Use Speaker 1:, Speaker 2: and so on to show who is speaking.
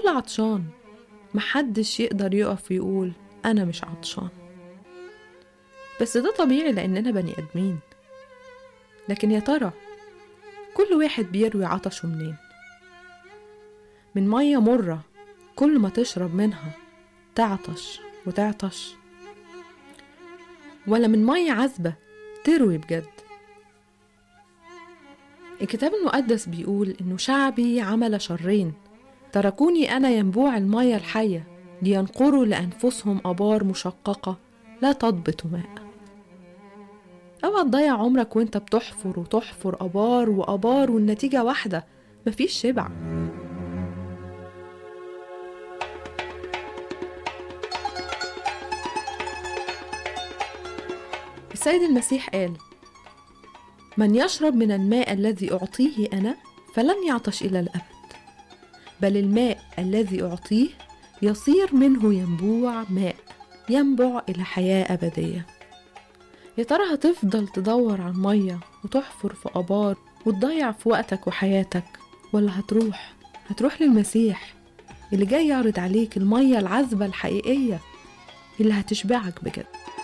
Speaker 1: الكل عطشان محدش يقدر يقف ويقول أنا مش عطشان بس ده طبيعي لأننا بني آدمين لكن يا ترى كل واحد بيروي عطشه منين من مية مرة كل ما تشرب منها تعطش وتعطش ولا من مية عذبة تروي بجد الكتاب المقدس بيقول إنه شعبي عمل شرين تركوني أنا ينبوع المية الحية لينقروا لأنفسهم أبار مشققة لا تضبط ماء اوعى تضيع عمرك وانت بتحفر وتحفر ابار وابار والنتيجه واحده مفيش شبع السيد المسيح قال من يشرب من الماء الذي اعطيه انا فلن يعطش الى الابد بل الماء الذي اعطيه يصير منه ينبوع ماء ينبع الى حياه ابديه يا ترى هتفضل تدور على المية وتحفر في آبار وتضيع في وقتك وحياتك ولا هتروح هتروح للمسيح اللي جاي يعرض عليك المية العذبة الحقيقية اللي هتشبعك بجد